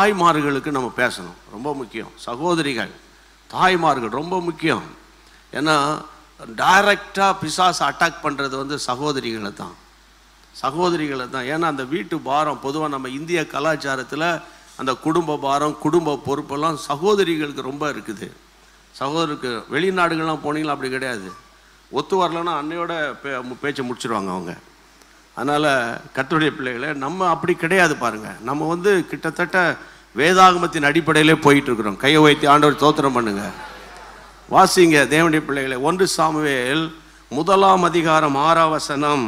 தாய்மார்களுக்கு நம்ம பேசணும் ரொம்ப முக்கியம் சகோதரிகள் தாய்மார்கள் ரொம்ப முக்கியம் ஏன்னா டைரக்டாக பிசாசு அட்டாக் பண்ணுறது வந்து சகோதரிகளை தான் சகோதரிகளை தான் ஏன்னா அந்த வீட்டு பாரம் பொதுவாக நம்ம இந்திய கலாச்சாரத்தில் அந்த குடும்ப பாரம் குடும்ப பொறுப்பெல்லாம் சகோதரிகளுக்கு ரொம்ப இருக்குது சகோதரருக்கு வெளிநாடுகள்லாம் போனீங்களா அப்படி கிடையாது ஒத்து வரலன்னா அன்னையோட பே பேச்சை முடிச்சிருவாங்க அவங்க அதனால் கர்த்தருடைய பிள்ளைகளை நம்ம அப்படி கிடையாது பாருங்க நம்ம வந்து கிட்டத்தட்ட வேதாகமத்தின் அடிப்படையிலே போயிட்டு இருக்கிறோம் கையை வைத்து ஆண்டவர் தோத்திரம் பண்ணுங்க வாசிங்க தேவனுடைய பிள்ளைகளை ஒன்று சாமுவேல் முதலாம் அதிகாரம் ஆறாம் வசனம்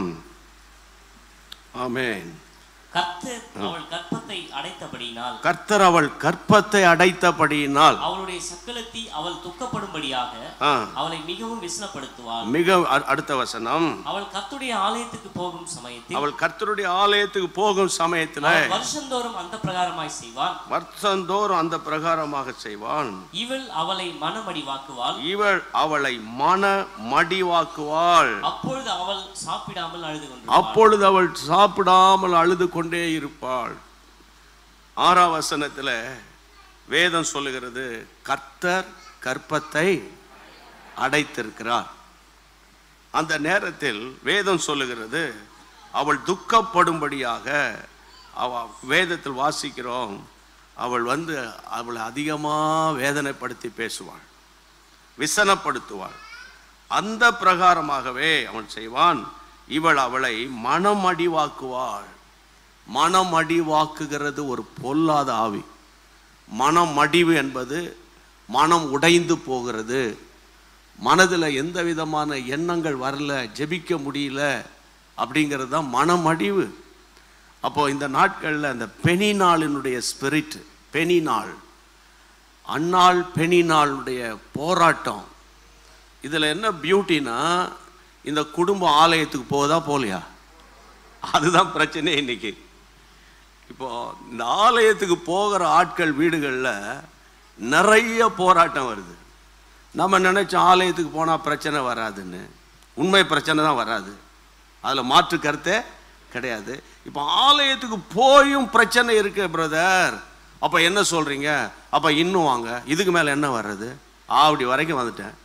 ஆமென் கர்த்தர் அவள் கற்பத்தை அடைத்தபடியினால் கர்த்தர் அவள் கற்பத்தை அடைத்தபடியினால் அவளுடைய சக்கலத்தி அவள் துக்கப்படும்படியாக ஆ, அவளை மிகவும் விசனப்படுத்துவாள் மிக அ- அடுத்த வசனம் அவள் கர்த்தருடைய ஆலயத்துக்கு போகும் சமயத்தில் அவள் கர்த்தருடைய ஆலயத்துக்கு போகும் சமயத்துல அவள் வருஷந்தோறும் அந்த பிரகாரமாய் செய்வான் வருஷந்தோறும் அந்த பிரகாரமாக செய்வான் இவள் அவளை மனமடிவாக்குவாள் இவள் அவளை மன மடிவாக்குவாள் அப்பொழுது அவள் சாப்பிடாமல் அழுது கொண்டிருப்பாள் அப்பொழுது அவள் சாப்பிடாமல் அழுது கொண்டே இருப்பாள் ஆறாம் வசனத்துல வேதம் சொல்லுகிறது கர்த்தர் கற்பத்தை அடைத்திருக்கிறார் அந்த நேரத்தில் வேதம் சொல்லுகிறது அவள் துக்கப்படும்படியாக அவ வேதத்தில் வாசிக்கிறோம் அவள் வந்து அவளை அதிகமாக வேதனைப்படுத்தி பேசுவாள் விசனப்படுத்துவாள் அந்த பிரகாரமாகவே அவன் செய்வான் இவள் அவளை மனமடிவாக்குவாள் மனமடிவாக்குகிறது ஒரு பொல்லாத ஆவி மனமடிவு என்பது மனம் உடைந்து போகிறது மனதில் எந்த விதமான எண்ணங்கள் வரல ஜெபிக்க முடியல அப்படிங்கிறது தான் மனமடிவு அப்போ இந்த நாட்களில் அந்த பெனி நாளினுடைய ஸ்பிரிட் பெனி நாள் அந்நாள் பெனி நாளுடைய போராட்டம் இதில் என்ன பியூட்டினா இந்த குடும்ப ஆலயத்துக்கு போகுதா போகலையா அதுதான் பிரச்சனை இன்னைக்கு இப்போ இந்த ஆலயத்துக்கு போகிற ஆட்கள் வீடுகளில் நிறைய போராட்டம் வருது நம்ம நினைச்சோம் ஆலயத்துக்கு போனால் பிரச்சனை வராதுன்னு உண்மை பிரச்சனை தான் வராது அதில் மாற்று கருத்தே கிடையாது இப்போ ஆலயத்துக்கு போயும் பிரச்சனை இருக்கு பிரதர் அப்போ என்ன சொல்கிறீங்க அப்போ இன்னும் வாங்க இதுக்கு மேலே என்ன வர்றது ஆவடி வரைக்கும் வந்துட்டேன்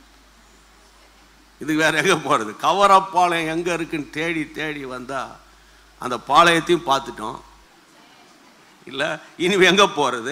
இதுக்கு வேற எங்கே போகிறது கவரப்பாளையம் எங்கே இருக்குன்னு தேடி தேடி வந்தால் அந்த பாளையத்தையும் பார்த்துட்டோம் இல்லை இனி எங்கே போகிறது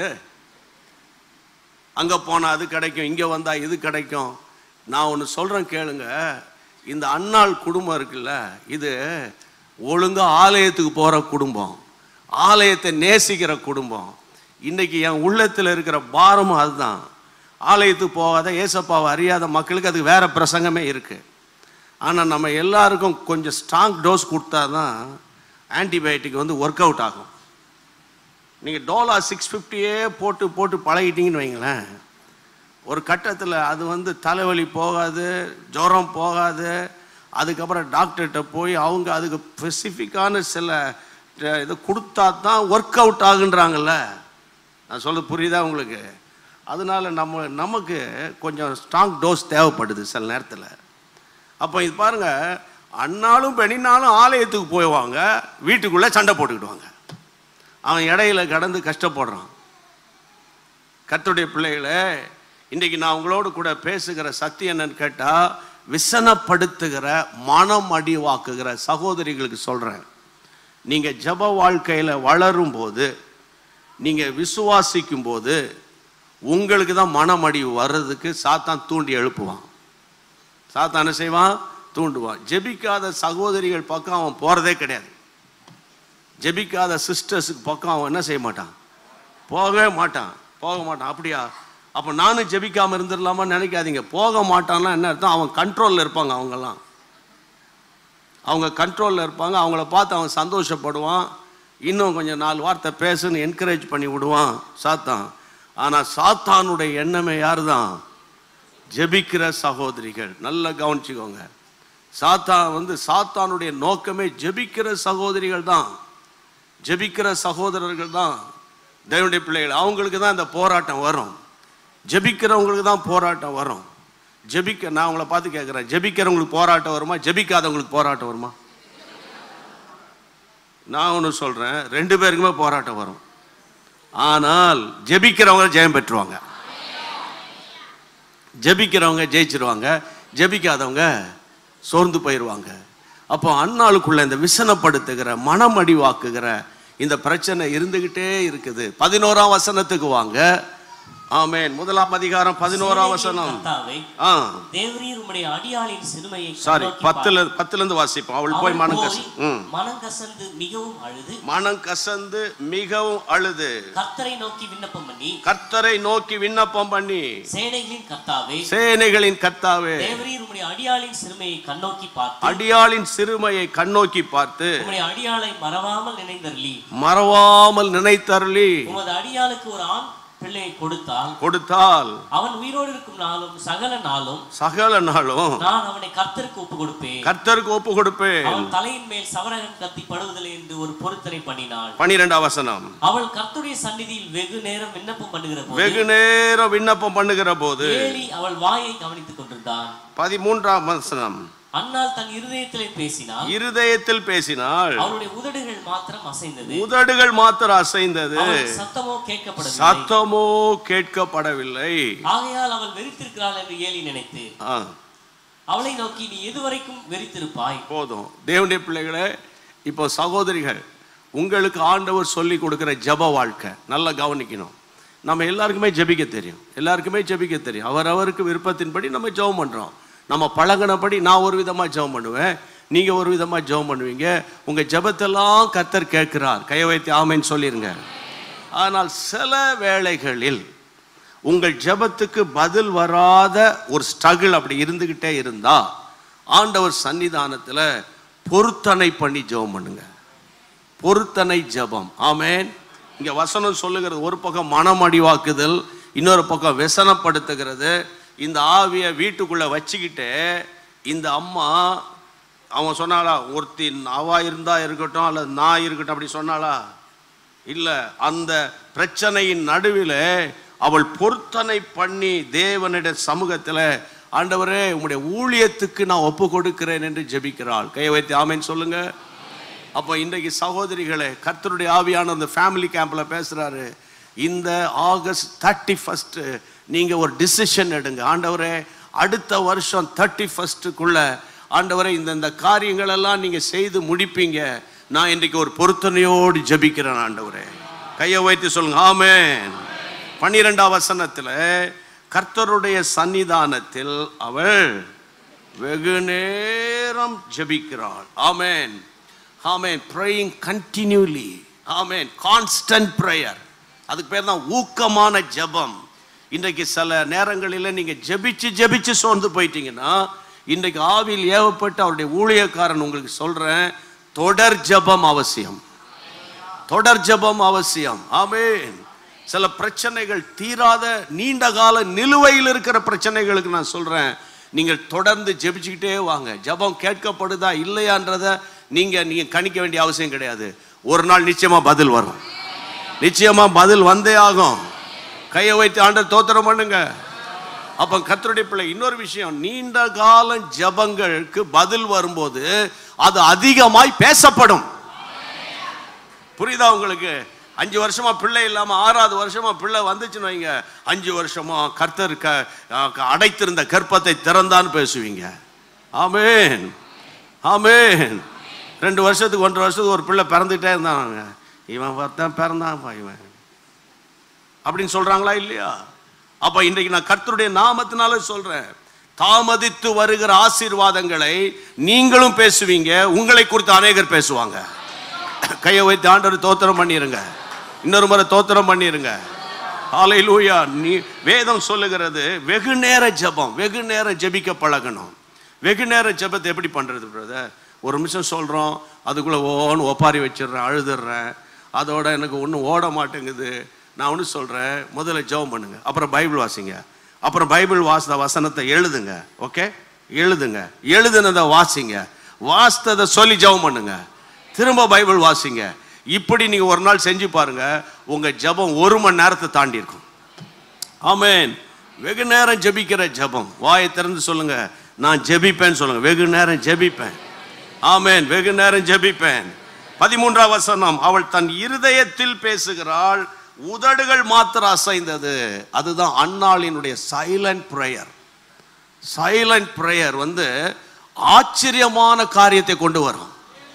அங்கே போனால் அது கிடைக்கும் இங்கே வந்தால் இது கிடைக்கும் நான் ஒன்று சொல்கிறேன் கேளுங்க இந்த அன்னாள் குடும்பம் இருக்குல்ல இது ஒழுங்காக ஆலயத்துக்கு போகிற குடும்பம் ஆலயத்தை நேசிக்கிற குடும்பம் இன்னைக்கு என் உள்ளத்தில் இருக்கிற பாரமும் அதுதான் ஆலயத்துக்கு போகாத ஏசப்பாவை அறியாத மக்களுக்கு அதுக்கு வேற பிரசங்கமே இருக்குது ஆனால் நம்ம எல்லாருக்கும் கொஞ்சம் ஸ்ட்ராங் டோஸ் கொடுத்தா தான் ஆன்டிபயோட்டிக் வந்து ஒர்க் அவுட் ஆகும் நீங்கள் டோலா சிக்ஸ் ஃபிஃப்டியே போட்டு போட்டு பழகிட்டீங்கன்னு வைங்களேன் ஒரு கட்டத்தில் அது வந்து தலைவலி போகாது ஜுரம் போகாது அதுக்கப்புறம் டாக்டர்கிட்ட போய் அவங்க அதுக்கு ஸ்பெசிஃபிக்கான சில அஹ், இது கொடுத்தா தான் ஒர்க் அவுட் ஆகுன்றாங்கல்ல நான் சொல்றது புரியுதா உங்களுக்கு அதனால நம்ம நமக்கு கொஞ்சம் ஸ்ட்ராங் டோஸ் தேவைப்படுது சில நேரத்தில் அப்போ இது பாருங்க அண்ணாலும் பெண்ணினாலும் ஆலயத்துக்கு போய்வாங்க வீட்டுக்குள்ளே சண்டை போட்டுக்கிடுவாங்க அவன் இடையில கடந்து கஷ்டப்படுறான் கர்த்தருடைய பிள்ளைகளே இன்றைக்கி நான் உங்களோடு கூட பேசுகிற சத்தியம் என்னன்னு கேட்டால் விசனப்படுத்துகிற மனம் அடிவாக்குகிற சகோதரிகளுக்கு சொல்கிறேன் நீங்கள் ஜப வாழ்க்கையில் வளரும் போது நீங்கள் விசுவாசிக்கும் போது உங்களுக்கு தான் மனமடிவு வர்றதுக்கு சாத்தான் தூண்டி எழுப்புவான் சாத்தான் என்ன செய்வான் தூண்டுவான் ஜெபிக்காத சகோதரிகள் பக்கம் அவன் போகிறதே கிடையாது ஜெபிக்காத சிஸ்டர்ஸுக்கு பக்கம் அவன் என்ன செய்ய மாட்டான் போகவே மாட்டான் போக மாட்டான் அப்படியா அப்போ நானும் ஜெபிக்காமல் இருந்துடலாமான்னு நினைக்காதீங்க போக மாட்டான்னா என்ன அர்த்தம் அவன் கண்ட்ரோலில் இருப்பாங்க அவங்கெல்லாம் அவங்க கண்ட்ரோலில் இருப்பாங்க அவங்கள பார்த்து அவன் சந்தோஷப்படுவான் இன்னும் கொஞ்சம் நாலு வார்த்தை பேசுன்னு என்கரேஜ் பண்ணி விடுவான் சாத்தான் ஆனால் சாத்தானுடைய எண்ணமே யார் தான் ஜெபிக்கிற சகோதரிகள் நல்லா கவனிச்சுக்கோங்க சாத்தான் வந்து சாத்தானுடைய நோக்கமே ஜெபிக்கிற சகோதரிகள் தான் ஜெபிக்கிற சகோதரர்கள் தான் தேவனுடைய பிள்ளைகள் அவங்களுக்கு தான் இந்த போராட்டம் வரும் ஜெபிக்கிறவங்களுக்கு தான் போராட்டம் வரும் ஜெபிக்க நான் உங்களை பார்த்து கேட்குறேன் ஜெபிக்கிறவங்களுக்கு போராட்டம் வருமா ஜெபிக்காதவங்களுக்கு போராட்டம் வருமா நான் ஒன்று சொல்கிறேன் ரெண்டு பேருக்குமே போராட்டம் வரும் ஆனால் ஜெபிக்கிறவங்க ஜெயம் பெற்றுவாங்க ஜெபிக்கிறவங்க ஜெயிச்சிருவாங்க ஜெபிக்காதவங்க சோர்ந்து போயிடுவாங்க அப்போ அன்னாளுக்குள்ள இந்த விசனப்படுத்துகிற மனமடிவாக்குகிற இந்த பிரச்சனை இருந்துகிட்டே இருக்குது பதினோராம் வசனத்துக்கு வாங்க ஆமென் முதலாம் அதிகாரம் பதினோராம் வசனம் கர்த்தாவே ஆ தேவரீர் உம்முடைய அடியாளின் சிறுமையை சாரி கண்ணோக்கி பத்துல பத்துல இருந்து வாசிப்போம் அவள் போய் அவள் மனம் போய் கச ம் மனம் கசந்து மிகவும் அழுது மனம் கசந்து மிகவும் அழுது கர்த்தரை நோக்கி விண்ணப்பம் பண்ணி கர்த்தரை நோக்கி விண்ணப்பம் பண்ணி சேனைகளின் கர்த்தாவே சேனைகளின் கர்த்தாவே தேவரீர் உம்முடைய அடியாளின் சிறுமையை கண்ணோக்கி பார்த்து அடியாளின் சிறுமையை கண்ணோக்கி பார்த்து உம்முடைய அடியாளை மறவாமல் நினைந்தருளி மறவாமல் நினைத்தருளி உமது அடியாளுக்கு ஒரு ஆண் பிள்ளையை கொடுத்தால் கொடுத்தால் அவன் உயிரோடு இருக்கும் நாளும் சகல நாளும் சகல நாளும் நான் அவனை கர்த்தருக்கு ஒப்பு கொடுப்பேன் கர்த்தருக்கு ஒப்பு கொடுப்பேன் அவன் தலையின் மேல் சவரகன் கத்தி படுவதில்லை என்று ஒரு பொருத்தனை பண்ணினாள் பனிரெண்டாம் வசனம் அவள் கர்த்தருடைய சந்நிதியில் வெகு நேரம் விண்ணப்பம் பண்ணுகிற போது வெகு நேரம் விண்ணப்பம் பண்ணுகிற போது ஏலி அவள் வாயை கவனித்துக் கொண்டிருந்தான் பதிமூன்றாம் வசனம் அன்னால் தன் இருதயத்திலே பேசினாள் இருதயத்தில் பேசினாள் அவளுடைய உதடுகள் மாத்திரம் அசைந்தது உதடுகள் மாத்திரம் அசைந்தது அவள் சத்தமோ கேட்கப்படவில்லை சத்தமோ கேட்கப்படவில்லை ஆகையால் அவள் வெறித்திருக்கிறாள் என்று ஏலி நினைத்து ஆ, அவளை நோக்கி நீ எதுவரைக்கும் வெறித்திருப்பாய் போதும் தேவனுடைய பிள்ளைகளே இப்போ சகோதரிகள் உங்களுக்கு ஆண்டவர் சொல்லி கொடுக்கிற ஜெப வாழ்க்கை நல்லா கவனிக்கணும் நம்ம எல்லாருக்குமே ஜெபிக்க தெரியும் எல்லாருக்குமே ஜெபிக்க தெரியும் அவர் அவருக்கு விருப்பத்தின்படி நம்ம ஜெபம் பண்ணுறோம் நம்ம பழகினபடி நான் ஒரு விதமாக ஜெபம் பண்ணுவேன் நீங்கள் ஒரு விதமாக ஜெபம் பண்ணுவீங்க உங்கள் ஜெபத்தெல்லாம் கர்த்தர் கேட்கிறார் கையை வைத்து ஆமைன்னு சொல்லிருங்க ஆனால் சில வேளைகளில் உங்கள் ஜெபத்துக்கு பதில் வராத ஒரு ஸ்ட்ரகிள் அப்படி இருந்துக்கிட்டே இருந்தா ஆண்டவர் சன்னிதானத்தில் பொருத்தனை பண்ணி ஜெபம் பண்ணுங்க பொருத்தனை ஜெபம் ஆமென் இங்க வசனம் சொல்லுகிறது ஒரு பக்கம் மனம் அடிவாக்குதல் இன்னொரு பக்கம் व्यசனப்படுத்துகிறது இந்த ஆவியை வீட்டுக்குள்ள வச்சுக்கிட்டு இந்த அம்மா அவன் சொன்னாளா ஒருத்தி அவா இருந்தா இருக்கட்டும் அல்லது நான் இருக்கட்டும் அப்படி சொன்னாளா இல்ல அந்த பிரச்சனையின் நடுவில் அவள் பொருத்தனை பண்ணி தேவனிட சமூகத்துல ஆண்டவரே உம்முடைய ஊழியத்துக்கு நான் ஒப்பு கொடுக்கிறேன் என்று ஜெபிக்கிறாள் கையை வைத்து ஆமென்னு சொல்லுங்க அப்போ இன்றைக்கு சகோதரிகளே கர்த்தருடைய ஆவியான அந்த ஃபேமிலி கேம்பில் பேசுகிறாரு இந்த ஆகஸ்ட் தேர்ட்டி ஃபஸ்ட்டு நீங்கள் ஒரு டிசிஷன் எடுங்க ஆண்டவரே அடுத்த வருஷம் தேர்ட்டி ஃபஸ்ட்டுக்குள்ள ஆண்டவரே இந்த இந்த காரியங்கள் எல்லாம் நீங்கள் செய்து முடிப்பீங்க நான் இன்றைக்கு ஒரு பொருத்தனையோடு ஜெபிக்கிறேன் ஆண்டவரே கையை வைத்து சொல்லுங்க ஆமென் பன்னிரெண்டாம் வசனத்தில் கர்த்தருடைய சன்னிதானத்தில் அவள் வெகு நேரம் ஜெபிக்கிறாள் ஆமென் ஆமென் ப்ரேயிங் கண்டினியூலி ஆமென் கான்ஸ்டன்ட் ப்ரேயர் அதுக்கு பேர் தான் ஊக்கமான ஜெபம் இன்றைக்கு சில நேரங்களில் நீங்கள் ஜெபிச்சு ஜெபிச்சு சோர்ந்து போயிட்டீங்கன்னா இன்றைக்கு ஆவியில் ஏவப்பட்டு அவருடைய ஊழியக்காரன் உங்களுக்கு சொல்கிறேன் தொடர் ஜெபம் அவசியம் தொடர் ஜெபம் அவசியம் ஆமென் சில பிரச்சனைகள் தீராத நீண்ட கால நிலுவையில் இருக்கிற பிரச்சனைகளுக்கு நான் சொல்றேன் நீங்கள் தொடர்ந்து ஜெபிச்சுக்கிட்டே வாங்க ஜெபம் கேட்கப்படுதா இல்லையான்றத நீங்க நீங்க கணிக்க வேண்டிய அவசியம் கிடையாது ஒரு நாள் நிச்சயமா பதில் வரும் நிச்சயமா பதில் வந்தே ஆகும் கையை வைத்து ஆண்டர் தோத்திரம் பண்ணுங்க அப்ப கர்த்தருடைய பிள்ளை இன்னொரு விஷயம் நீண்ட கால ஜெபங்களுக்கு பதில் வரும்போது அது அதிகமாய் பேசப்படும் புரியுதா உங்களுக்கு அஞ்சு வருஷமா பிள்ளை இல்லாம ஆறாவது வருஷமா பிள்ளை வந்துச்சுன்னு வைங்க அஞ்சு வருஷமா கர்த்தர் க க- அடைத்திருந்த கற்பத்தை திறந்தான்னு பேசுவீங்க ஆமென் ஆமென் ரெண்டு வருஷத்துக்கு ஒன்றரை வருஷத்துக்கு ஒரு பிள்ளை பிறந்துட்டே இருந்தாங்க இவன் ஒருத்தன் பிறந்தான்ப்பா இவன் அப்படின்னு சொல்றாங்களா இல்லையா அப்ப இன்றைக்கு நான் கர்த்தருடைய நாமத்தினால சொல்றேன் தாமதித்து வருகிற ஆசீர்வாதங்களை நீங்களும் பேசுவீங்க உங்களை குறித்து அநேகர் பேசுவாங்க கையை வைத்து ஆண்டவர் தோத்திரம் பண்ணிருங்க இன்னொரு முறை தோத்திரம் பண்ணிருங்க ஹalleluya நீ வேதம் சொல்லுகிறது வெகு நேர ஜெபம் வெகு நேரம் ஜெபிக்க பழகணும் வெகு நேர ஜெபத்தை எப்படி பண்றது பிரதர் ஒரு நிமிஷம் சொல்றோம் அதுக்குள்ள ஓன்னு ஒப்பாரி வச்சிடுறேன் அழுதுடுறேன் அதோட எனக்கு ஒன்றும் ஓட மாட்டேங்குது நான் ஒன்று சொல்றேன் முதல்ல ஜெபம் பண்ணுங்க அப்புறம் பைபிள் வாசிங்க அப்புறம் பைபிள் வாசித்த வசனத்தை எழுதுங்க ஓகே எழுதுங்க எழுதுனதை வாசிங்க வாசித்ததை சொல்லி ஜெபம் பண்ணுங்க திரும்ப பைபிள் வாசிங்க இப்படி நீங்க ஒரு நாள் செஞ்சு பாருங்க உங்க ஜெபம் ஒரு மணி நேரத்தை தாண்டி இருக்கும் ஆமென் வெகு நேரம் ஜெபிக்கிற ஜெபம் வாயை திறந்து சொல்லுங்க நான் ஜெபிப்பேன்னு சொல்லுங்க வெகு நேரம் ஜெபிப்பேன் ஆமென் வெகு நேரம் ஜெபிப்பேன் பதிமூன்றாம் வசனம் அவள் தன் இருதயத்தில் பேசுகிறாள் உதடுகள் மாத்திரம் அசைந்தது அதுதான் அன்னாளினுடைய சைலண்ட் ப்ரேயர் சைலண்ட் ப்ரேயர் வந்து ஆச்சரியமான காரியத்தை கொண்டு வரும்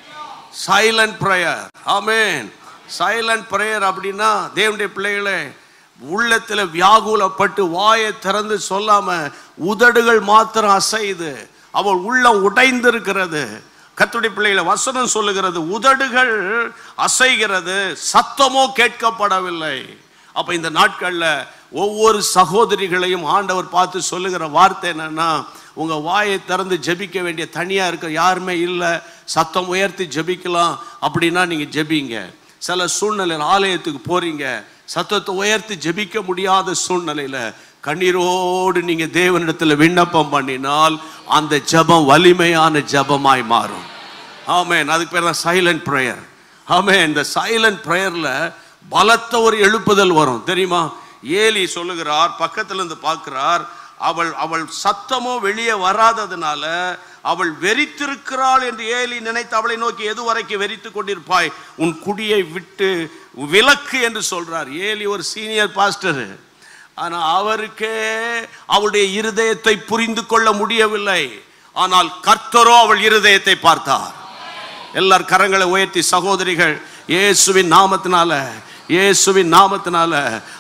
சைலண்ட் ப்ரேயர் ஆமென் சைலண்ட் ப்ரேயர் அப்படின்னா தேவனுடைய பிள்ளைகளே உள்ளத்தில் வியாகுலப்பட்டு வாயை திறந்து சொல்லாம உதடுகள் மாத்திரம் அசைது அவள் உள்ளம் உடைந்திருக்கிறது கத்துடைய பிள்ளைகளை வசனம் சொல்லுகிறது உதடுகள் அசைகிறது சத்தமோ கேட்கப்படவில்லை அப்ப இந்த நாட்கள்ல ஒவ்வொரு சகோதரிகளையும் ஆண்டவர் பார்த்து சொல்லுகிற வார்த்தை என்னன்னா உங்க வாயை திறந்து ஜெபிக்க வேண்டிய தனியா இருக்க யாருமே இல்லை சத்தம் உயர்த்தி ஜெபிக்கலாம் அப்படின்னா நீங்க ஜெபிங்க சில சூழ்நிலையில் ஆலயத்துக்கு போறீங்க சத்தத்தை உயர்த்தி ஜெபிக்க முடியாத சூழ்நிலையில கண்ணீரோடு நீங்க தேவனிடத்துல விண்ணப்பம் பண்ணினால் அந்த ஜெபம் வலிமையான ஜெபமாய் மாறும் ஆமென் அதுக்கு பேர் தான் சைலண்ட் ப்ரேயர் ஆமென் இந்த சைலண்ட் ப்ரேயர்ல பலத்த ஒரு எழுப்புதல் வரும் தெரியுமா ஏலி சொல்லுகிறார் பக்கத்துல இருந்து பார்க்கிறார் அவள் அவள் சத்தமோ வெளியே வராததுனால அவள் வெறித்திருக்கிறாள் என்று ஏலி நினைத்து அவளை நோக்கி எது வரைக்கும் வெறித்து கொண்டிருப்பாய் உன் குடியை விட்டு விலக்கு என்று சொல்றார் ஏலி ஒரு சீனியர் பாஸ்டர் ஆனா அவருக்கே அவளுடைய இருதயத்தை புரிந்து கொள்ள முடியவில்லை ஆனால் கர்த்தரோ அவள் இருதயத்தை பார்த்தார் எல்லார் கரங்களை உயர்த்தி சகோதரிகள் இயேசுவின் நாமத்தினால இயேசுவின் நாமத்தினால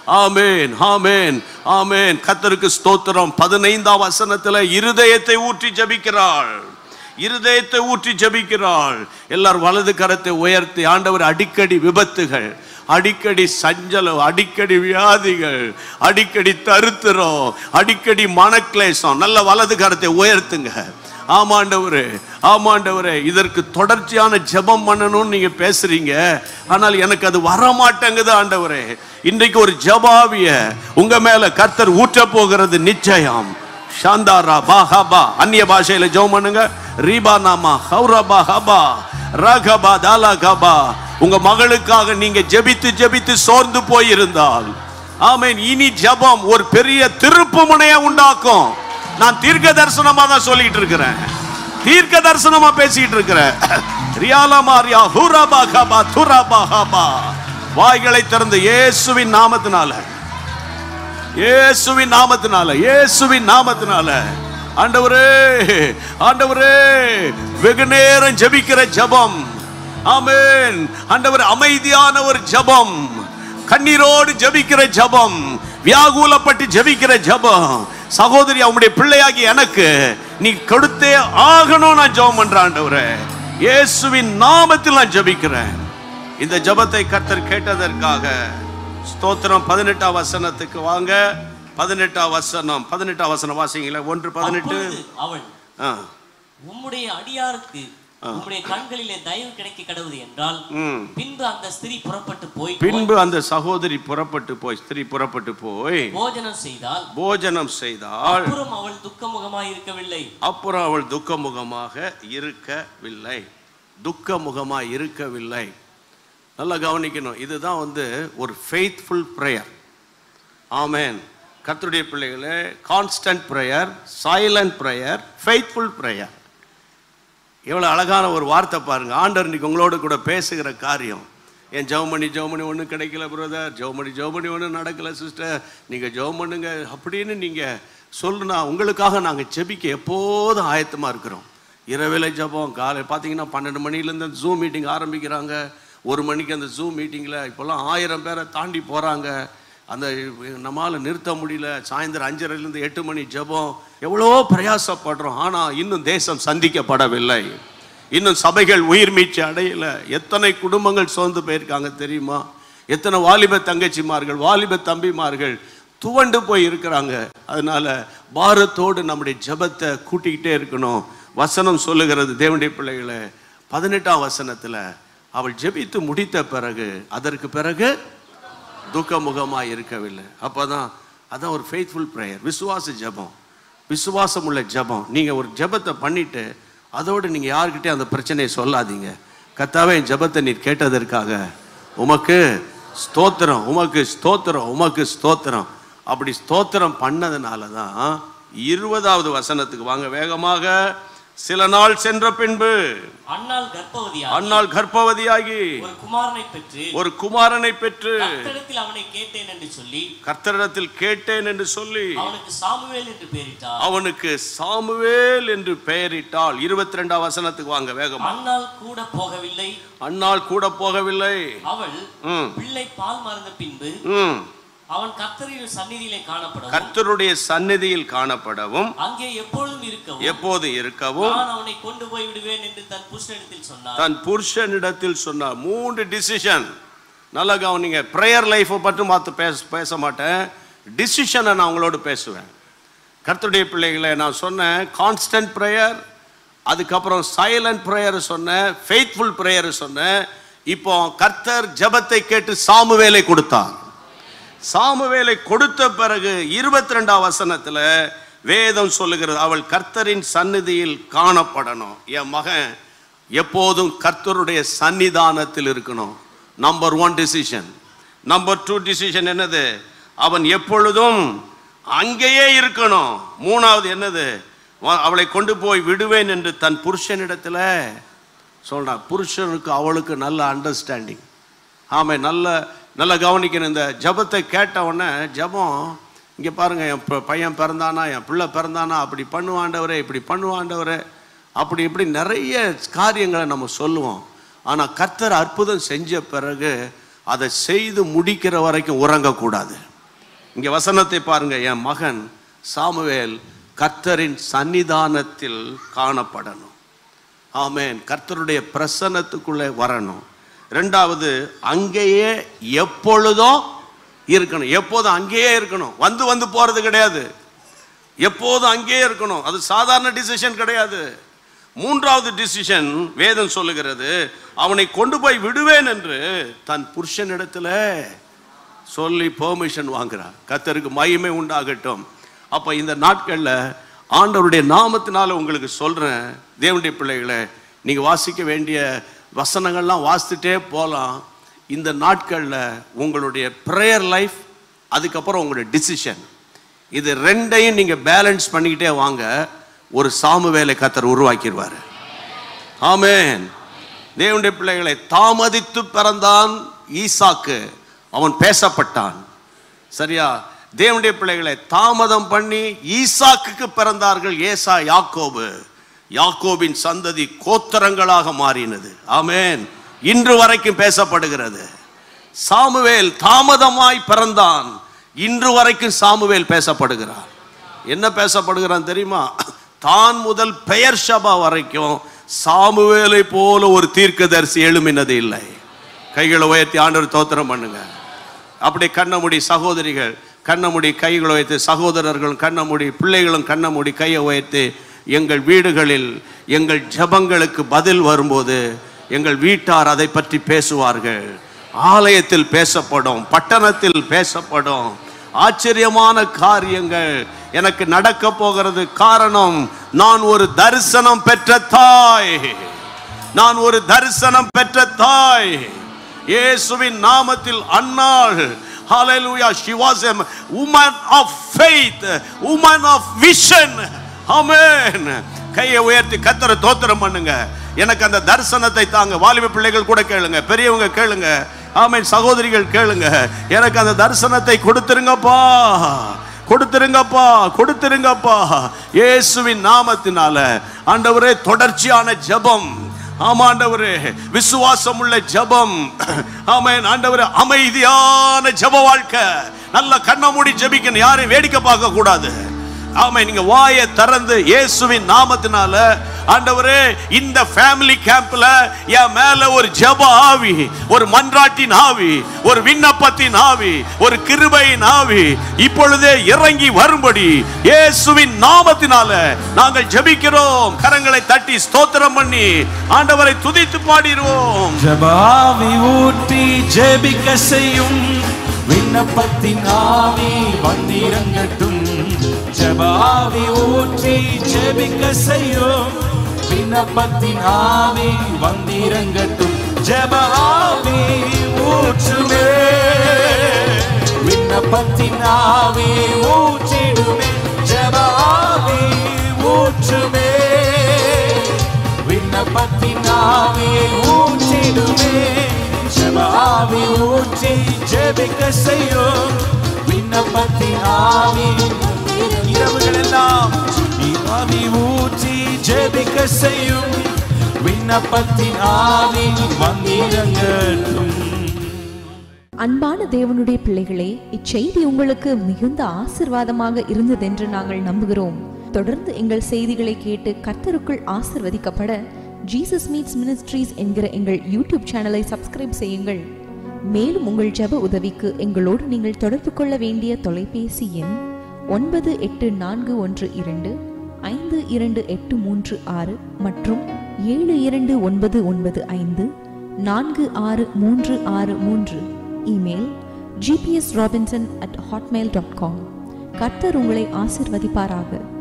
ஆமேன் ஆமேன் ஆமேன் கர்த்தருக்கு ஸ்தோத்திரம் பதினைந்தாம் வசனத்துல இருதயத்தை ஊற்றி ஜெபிக்கிறாள் இருதயத்தை ஊற்றி ஜெபிக்கிறாள் எல்லார் வலது கரத்தை உயர்த்தி ஆண்டவர் அடிக்கடி விபத்துகள் அடிக்கடி சஞ்சலம் அடிக்கடி வியாதிகள் அடிக்கடி தருத்திரம் அடிக்கடி மனக்லேசம் நல்ல வலது கரத்தை உயர்த்துங்க ஆமாண்டவரே ஆமாண்டவரே இதற்கு தொடர்ச்சியான ஜெபம் பண்ணணும்னு நீங்க பேசுறீங்க ஆனால் எனக்கு அது வர மாட்டேங்குது ஆண்டவரே இன்றைக்கு ஒரு ஜபாவிய உங்க மேல கர்த்தர் ஊற்ற போகிறது நிச்சயம் ஷாந்தாரா பா ஹபா அந்நிய பாஷையில ஜெபம் பண்ணுங்க ரீபா நாமா ஹௌரபா ஹபா ரகபா தாலா கபா உங்க மகளுக்காக நீங்க ஜெபித்து ஜெபித்து சோர்ந்து போயிருந்தால் ஆமென் இனி ஜெபம் ஒரு பெரிய திருப்பு முனைய உண்டாக்கும் நான் தீர்க்க தரிசனமா தான் சொல்லிட்டு இருக்கிறேன் தீர்க்க தரிசனமா பேசிட்டு இருக்கிறேன் ரியாலா மாரியா ஹூராபா கபா துராபா ஹபா வாய்களை திறந்து இயேசுவின் நாமத்தினால இயேசுவின் நாமத்தினால இயேசுவின் நாமத்தினால ஆண்டவரே ஆண்டவரே வெகு நேரம் ஜெபிக்கிற ஜெபம் ஆமென் ஆண்டவர் அமைதியான ஒரு ஜெபம் கண்ணீரோடு ஜெபிக்கிற ஜெபம் வியாகுலப்பட்டு ஜெபிக்கிற ஜெபம் சகோதரி அவனுடைய பிள்ளையாகி எனக்கு நீ கொடுத்தே ஆகணும் நான் ஜெபம் பண்றேன் ஆண்டவரே இயேசுவின் நாமத்தில் நான் ஜெபிக்கிறேன் இந்த ஜெபத்தை கர்த்தர் கேட்டதற்காக ஸ்தோத்திரம் பதினெட்டாம் வசனத்துக்கு வாங்க பதினெட்டாம் வசனம் பதினெட்டாம் வசனம் வாசிங்களேன் ஒன்று பதினெட்டு அப்பொழுது அவள் ஆ உம்முடைய அடியாருக்கு உம்முடைய கண்களிலே தயவு கிடைக்க கடவுது என்றால் ம் பின்பு அந்த ஸ்திரீ புறப்பட்டு போய் பின்பு அந்த சகோதரி புறப்பட்டு போய் ஸ்திரீ புறப்பட்டு போய் போஜனம் செய்தால் போஜனம் செய்தாள் அப்புறம் அவள் துக்கமுகமாய் இருக்கவில்லை அப்புறம் அவள் துக்கமுகமாக இருக்கவில்லை துக்கமுகமாக இருக்கவில்லை நல்லா கவனிக்கணும் இதுதான் வந்து ஒரு ஃபெய்த்ஃபுல் ப்ரேயர் ஆமென் கர்த்தருடைய பிள்ளைகளே constant prayer silent prayer faithful prayer எவ்வளோ அழகான ஒரு வார்த்தை பாருங்க ஆண்டவர் இன்னைக்கு உங்களோட கூட பேசுகிற காரியம் என் ஜெவமணி ஜெவமணி ஒன்றும் கிடைக்கல பிரதர் ஜெவமணி ஜெவமணி ஒன்றும் நடக்கல சிஸ்டர் நீங்கள் ஜெபம் பண்ணுங்க அப்படின்னு நீங்கள் சொல்லுனா உங்களுக்காக நாங்கள் செபிக்க எப்போதும் ஆயத்தமாக இருக்கிறோம் இரவில் ஜெபம் காலை பார்த்தீங்கன்னா பன்னெண்டு மணிலேருந்து அந்த ஜூம் மீட்டிங் ஆரம்பிக்கிறாங்க ஒரு மணிக்கு அந்த ஜூம் மீட்டிங்கில் இப்போல்லாம் ஆயிரம் பேரை தாண்டி போகிறாங்க அந்த நம்மால் நிறுத்த முடியல சாயந்தரம் அஞ்சரைலேருந்து எட்டு மணி ஜெபம் எவ்வளோ பிரயாசப்படுறோம் ஆனால் இன்னும் தேசம் சந்திக்கப்படவில்லை இன்னும் சபைகள் உயிர் மீட்சி அடையல எத்தனை குடும்பங்கள் சோர்ந்து போயிருக்காங்க தெரியுமா எத்தனை வாலிப தங்கச்சிமார்கள் வாலிப தம்பிமார்கள் துவண்டு போய் இருக்கிறாங்க அதனால பாரத்தோடு நம்முடைய ஜெபத்தை கூட்டிக்கிட்டே இருக்கணும் வசனம் சொல்லுகிறது தேவனுடைய பிள்ளைகளை பதினெட்டாம் வசனத்துல அவள் ஜெபித்து முடித்த பிறகு அதற்கு பிறகு துக்கமுகமாக இருக்கவில்லை அப்பதான் அதான் ஒரு ஃபெய்த்ஃபுல் ப்ரேயர் விசுவாச ஜெபம் விசுவாசம் உள்ள ஜெபம் நீங்கள் ஒரு ஜெபத்தை பண்ணிட்டு அதோடு நீங்கள் யார்கிட்டயும் அந்த பிரச்சனையை சொல்லாதீங்க கத்தாவே என் ஜெபத்தை நீர் கேட்டதற்காக உமக்கு ஸ்தோத்திரம் உமக்கு ஸ்தோத்திரம் உமக்கு ஸ்தோத்திரம் அப்படி ஸ்தோத்திரம் பண்ணதுனால தான் இருபதாவது வசனத்துக்கு வாங்க வேகமாக சில நாள் சென்ற பின்பு அண்ணால் கர்ப்பவதியாகி அன்னாள் கர்ப்பவதியாகி ஒரு குமாரனை பெற்று ஒரு குமாரனை பெற்று கர்த்தரிடத்தில் அவனை கேட்டேன் என்று சொல்லி கர்த்தரிடத்தில் கேட்டேன் என்று சொல்லி அவனுக்கு சாமுவேல் என்று பெயரிட்டார் அவனுக்கு சாமுவேல் என்று பெயரிட்டால் இருபத்தி ரெண்டாம் வசனத்துக்கு வாங்க வேகமா அண்ணால் கூட போகவில்லை அன்னாள் கூட போகவில்லை அவள் ம் பிள்ளை பால் மறந்த பின்பு ம் அவன் கர்த்தரின் சந்நிதியிலே காணப்படவும் கர்த்தருடைய சந்நிதியில் காணப்படவும் அங்கே எப்பொழுதும் இருக்கவும் எப்போது இருக்கவும் நான் அவனை கொண்டு போய் விடுவேன் என்று தன் புருஷனிடத்தில் சொன்னார் தன் புருஷனிடத்தில் சொன்னார் மூன்று டிசிஷன் நல்லா கவனிங்க ப்ரேயர் லைஃப்பை பற்றி பார்த்து பேச பேச மாட்டேன் டிசிஷனை நான் உங்களோடு பேசுவேன் கர்த்தருடைய பிள்ளைகளை நான் சொன்னேன் கான்ஸ்டன்ட் ப்ரேயர் அதுக்கப்புறம் சைலண்ட் ப்ரேயர் சொன்னேன் ஃபெய்த்ஃபுல் ப்ரேயர் சொன்னேன் இப்போ கர்த்தர் ஜெபத்தை கேட்டு சாமுவேலை கொடுத்தார் சாமுவேலை கொடுத்த பிறகு இருபத்தி ரெண்டாம் வசனத்துல வேதம் சொல்லுகிறது அவள் கர்த்தரின் சந்நிதியில் காணப்படணும் என் மகன் எப்போதும் கர்த்தருடைய சன்னிதானத்தில் இருக்கணும் number one decision number two decision என்னது அவன் எப்பொழுதும் அங்கேயே இருக்கணும் மூணாவது என்னது வ- அவளை கொண்டு போய் விடுவேன் என்று தன் புருஷனிடத்துல சொல்றான் புருஷனுக்கு அவளுக்கு நல்ல அண்டர்ஸ்டாண்டிங் ஆமை நல்ல நல்ல கவனிக்கணும் இந்த ஜெபத்தை கேட்ட உடனே ஜெபம் இங்கே பாருங்க என் ப- பையன் பிறந்தானா என் பிள்ளை பிறந்தானா அப்படி பண்ணுவாண்டவரே இப்படி பண்ணுவாண்டவரே அப்படி இப்படி நிறைய காரியங்களை நம்ம சொல்லுவோம் ஆனால் கர்த்தர் அற்புதம் செஞ்ச பிறகு அதை செய்து முடிக்கிற வரைக்கும் உறங்கக்கூடாது இங்கே வசனத்தை பாருங்க என் மகன் சாமுவேல் கர்த்தரின் சன்னிதானத்தில் காணப்படணும் ஆமென் கர்த்தருடைய பிரசன்னத்துக்குள்ளே வரணும் ரெண்டாவது அங்கேயே எப்பொழுதும் இருக்கணும் எப்போதும் அங்கேயே இருக்கணும் வந்து வந்து போறது கிடையாது எப்போதும் அங்கேயே இருக்கணும் அது சாதாரண டிசிஷன் கிடையாது மூன்றாவது டிசிஷன் வேதம் சொல்லுகிறது அவனை கொண்டு போய் விடுவேன் என்று தன் புருஷனிடத்துல சொல்லி பெர்மிஷன் வாங்குறார் கர்த்தருக்கு மகிமை உண்டாகட்டும் அப்போ இந்த நாட்களில் ஆண்டவருடைய நாமத்தினால உங்களுக்கு சொல்கிறேன் தேவனுடைய பிள்ளைகளை நீங்கள் வாசிக்க வேண்டிய வசனங்கள்லாம் வாசித்துட்டே போகலாம் இந்த நாட்களில் உங்களுடைய ப்ரேயர் லைஃப் அதுக்கப்புறம் உங்களுடைய டிசிஷன் இது ரெண்டையும் நீங்கள் பேலன்ஸ் பண்ணிக்கிட்டே வாங்க ஒரு சாமுவேலை கத்தர் உருவாக்கிடுவார் ஆமென் தேவனுடைய பிள்ளைகளை தாமதித்து பிறந்தான் ஈசாக்கு அவன் பேசப்பட்டான் சரியா தேவனுடைய பிள்ளைகளை தாமதம் பண்ணி ஈசாக்குக்கு பிறந்தார்கள் ஏசா யாக்கோபு யாக்கோபின் சந்ததி கோத்தரங்களாக மாறினது ஆமென் இன்று வரைக்கும் பேசப்படுகிறது சாமுவேல் தாமதமாய் பிறந்தான் இன்று வரைக்கும் சாமுவேல் பேசப்படுகிறார் என்ன பேசப்படுகிறான் தெரியுமா தான் முதல் பெயர் சபா வரைக்கும் சாமுவேலை போல ஒரு தீர்க்கதரிசி எழுமினது இல்லை கைகளை உயர்த்தி ஆண்டவர் தோத்திரம் பண்ணுங்க அப்படி கண்ணமுடி சகோதரிகள் கண்ணமுடி கைகளை உயர்த்தி சகோதரர்களும் கண்ணமுடி பிள்ளைகளும் கண்ணமுடி கையை உயர்த்தி எங்கள் வீடுகளில் எங்கள் ஜெபங்களுக்கு பதில் வரும்போது எங்கள் வீட்டார் அதை பற்றி பேசுவார்கள் ஆலயத்தில் பேசப்படும் பட்டணத்தில் பேசப்படும் ஆச்சரியமான காரியங்கள் எனக்கு நடக்க போகிறது காரணம் நான் ஒரு தரிசனம் பெற்ற தாய் நான் ஒரு தரிசனம் பெற்ற தாய் இயேசுவின் நாமத்தில் அன்னாள் Hallelujah. She was a woman of faith, woman of vision. Amen. கையை உயர்த்தி கத்தரை தோத்திரம் பண்ணுங்க எனக்கு அந்த தரிசனத்தை தாங்க வாலிப பிள்ளைகள் கூட கேளுங்க பெரியவங்க கேளுங்க ஆமென் சகோதரிகள் கேளுங்க எனக்கு அந்த தரிசனத்தை கொடுத்துருங்கப்பா கொடுத்துருங்கப்பா கொடுத்துருங்கப்பா இயேசுவின் நாமத்தினால ஆண்டவரே தொடர்ச்சியான ஜெபம் ஆமா ஆண்டவரே விசுவாசம் உள்ள ஜெபம் ஆமென் ஆண்டவரே அமைதியான ஜெப வாழ்க்கை நல்ல கண்ண மூடி ஜெபிக்கணும் யாரையும் வேடிக்கை பார்க்க கூடாது ஆமா நீங்க வாயை திறந்து இயேசுவின் நாமத்தினால ஆண்டவரே இந்த ஃபேமிலி கேம்ப்ல என் மேல ஒரு ஜெப ஆவி ஒரு மன்றாட்டின் ஆவி ஒரு விண்ணப்பத்தின் ஆவி ஒரு கிருபையின் ஆவி இப்பொழுதே இறங்கி வரும்படி இயேசுவின் நாமத்தினால நாங்கள் ஜெபிக்கிறோம் கரங்களை தட்டி ஸ்தோத்திரம் பண்ணி ஆண்டவரை துதித்து பாடிடுவோம் ஜபாவி ஊற்றி ஜெபிக்க செய்யும் விண்ணப்பத்தின் ஆவி வந்திறங்கட்டும் ஜபாவி ஊற்றி ஜெபிக்க செய்யும் விண்ணப்பத்தின் ஆவி வந்திறங்கட்டும் ஜபாவி ஊற்றுமே விண்ணப்பத்தின் ஆவி ஊற்றிடுமே ஜபாவி ஊற்றுமே விண்ணப்பத்தின் ஆவியை ஊற்றிடுவே ஜெபாவி ஊற்றி ஜெபிக்க செய்யும் விண்ணப்பத்தின் ஆவி இரவுகள் எல்லாம் ஆவி ஊற்றி ஜெபிக்க செய்யும் விண்ணப்பத்தின் ஆவி வந்திரங்கட்டும் அன்பான தேவனுடைய பிள்ளைகளே இச்செய்தி உங்களுக்கு மிகுந்த ஆசிர்வாதமாக இருந்ததென்று நாங்கள் நம்புகிறோம் தொடர்ந்து எங்கள் செய்திகளை கேட்டு கர்த்தருக்குள் ஆசிர்வதிக்கப்பட ஜீசஸ் மீட்ஸ் மினிஸ்ட்ரீஸ் என்கிற எங்கள் யூடியூப் சேனலை சப்ஸ்கிரைப் செய்யுங்கள் மேலும் உங்கள் ஜெப உதவிக்கு எங்களோடு நீங்கள் தொடர்பு கொள்ள வேண்டிய தொலைபேசி எண் ஒன்பது எட்டு நான்கு ஒன்று இரண்டு ஐந்து இரண்டு எட்டு மூன்று ஆறு மற்றும் ஏழு இரண்டு ஒன்பது ஒன்பது ஐந்து நான்கு ஆறு மூன்று ஆறு மூன்று email GPS Robinson at Hotmail dot com கர்த்தர் உங்களை ஆசிர்வதிப்பாராக